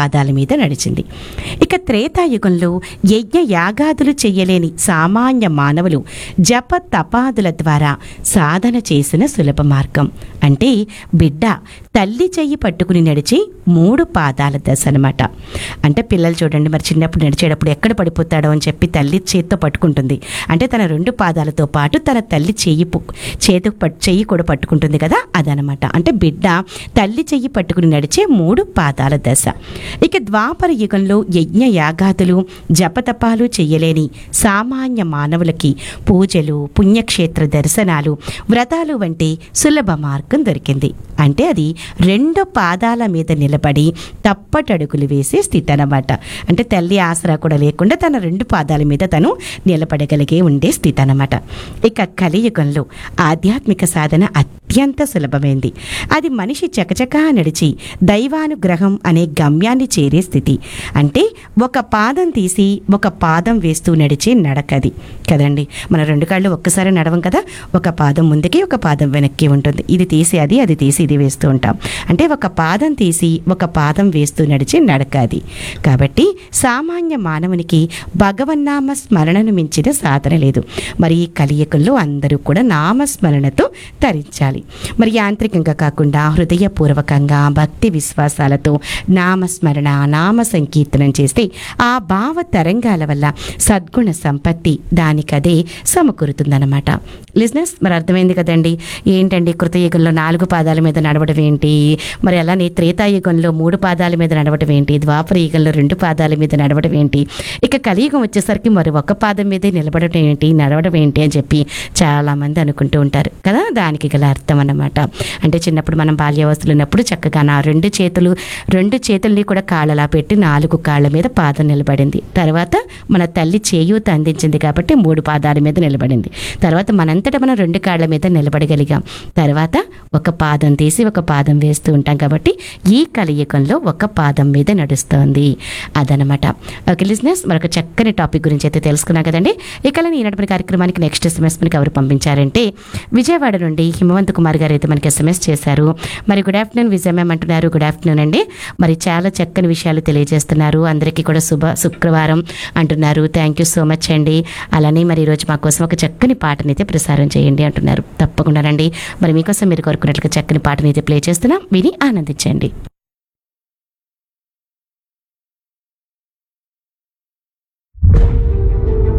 పాదాల మీద నడిచింది ఇక త్రేతాయుగంలో యజ్ఞ యాగాదులు చెయ్యలేని సామాన్య మానవులు జప తపాదుల ద్వారా సాధన చేసిన సులభ మార్గం అంటే బిడ్డ తల్లి చెయ్యి పట్టుకుని నడిచి మూడు పాదాల దశ అనమాట అంటే పిల్లలు చూడండి మరి చిన్నప్పుడు నడిచేటప్పుడు ఎక్కడ పడిపోతాడో అని చెప్పి తల్లి చేత్తో పట్టుకుంటుంది అంటే తన రెండు పాదాలతో పాటు తన తల్లి చెయ్యి పు- చేతు పట్ చెయ్యి కూడా పట్టుకుంటుంది కదా అదనమాట అంటే బిడ్డ తల్లి చెయ్యి పట్టుకుని నడిచే మూడు పాదాల దశ ఇక ద్వాపర యుగంలో యజ్ఞ యాగాదులు జపతపాలు చెయ్యలేని సామాన్య మానవులకి పూజలు పుణ్యక్షేత్ర దర్శనాలు వ్రతాలు వంటి సులభ మార్గం దొరికింది అంటే అది రెండు పాదాల మీద నిలబడి తప్పటడుగులు వేసే స్థితి అన్నమాట అంటే తల్లి ఆసరా కూడా లేకుండా తన రెండు పాదాల మీద తను నిలబడగలిగే ఉండే స్థితి అన్నమాట ఇక కలియుగంలో ఆధ్యాత్మిక సాధన అత్యంత సులభమైంది అది మనిషి చకచకా నడిచి దైవానుగ్రహం అనే గమ్యాన్ని చేరే స్థితి అంటే ఒక పాదం తీసి ఒక పాదం వేస్తూ నడిచే నడకది కదండి మన రెండు కాళ్ళు ఒక్కసారి నడవం కదా ఒక పాదం ముందుకి ఒక పాదం వెనక్కి ఉంటుంది ఇది తీసి అది అది తీసి ఇది వేస్తూ ఉంటాం అంటే ఒక పాదం తీసి ఒక పాదం వేస్తూ నడిచే నడక అది కాబట్టి సామాన్య మానవునికి భగవన్నామ స్మరణను మించిన సాధన లేదు మరి ఈ కలియుగంలో అందరూ కూడా నామస్మరణతో తరించాలి మరి యాంత్రికంగా కాకుండా హృదయపూర్వకంగా భక్తి విశ్వాసాలతో నామస్మరణ నామ సంకీర్తనం చేస్తే ఆ భావ తరంగాల వల్ల సద్గుణ సంపత్తి దానికదే సమకూరుతుందన్నమాట లిజినెస్ మరి అర్థమైంది కదండి ఏంటండి కృతయుగంలో నాలుగు పాదాల మీద నడవడం ఏంటి మరి అలానే త్రేతాయుగంలో మూడు పాదాల మీద నడవడం ఏంటి ద్వాపర యుగంలో రెండు పాదాల మీద నడవడం ఏంటి ఇక కలియుగం వచ్చేసరికి మరి ఒక పాదం మీదే నిలబడటం ఏంటి నడవడం ఏంటి అని చెప్పి చాలామంది అనుకుంటూ ఉంటారు కదా దానికి గల అర్థం అన్నమాట అంటే చిన్నప్పుడు మనం బాల్యావస్థలు ఉన్నప్పుడు చక్కగా నా రెండు చేతులు రెండు చేతుల్ని కూడా కాళ్ళలా పెట్టి నాలుగు కాళ్ళ మీద పాదం నిలబడింది తర్వాత మన తల్లి చేయూత అందించింది కాబట్టి మూడు పాదాల మీద నిలబడింది తర్వాత మనంతటా మనం రెండు కాళ్ళ మీద నిలబడగలిగాం తర్వాత ఒక పాదం తీసి ఒక పాదం వేస్తూ ఉంటాం కాబట్టి ఈ కలియుగంలో ఒక పాదం మీద నడుస్తోంది అదనమాట ఓకే లిజినెస్ మరొక చక్కని టాపిక్ గురించి అయితే తెలుసుకున్నాం కదండి ఇక ఈనాటి కార్యక్రమానికి నెక్స్ట్ ఎస్ఎంఎస్ మనకి ఎవరు పంపించారంటే విజయవాడ నుండి హిమవంత్ కుమార్ గారు అయితే మనకి ఎస్ఎంఎస్ చేశారు మరి గుడ్ ఆఫ్టర్నూన్ విజయ మ్యామ్ అంటున్నారు గుడ్ ఆఫ్టర్నూన్ అండి మరి చాలా చక్కని విషయాలు తెలియజేస్తున్నారు అందరికీ కూడా శుభ శుక్రవారం అంటున్నారు థ్యాంక్ యూ సో మచ్ అండి అలానే మరి ఈరోజు మా కోసం ఒక చక్కని పాటనైతే ప్రసారం చేయండి అంటున్నారు తప్పకుండానండి మరి మీకోసం మీరు కోరుకున్నట్లుగా చక్కని పాటనైతే ప్లే చేస్తున్నాం విని ఆనందించండి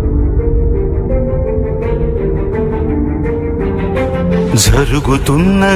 జరుగుతున్న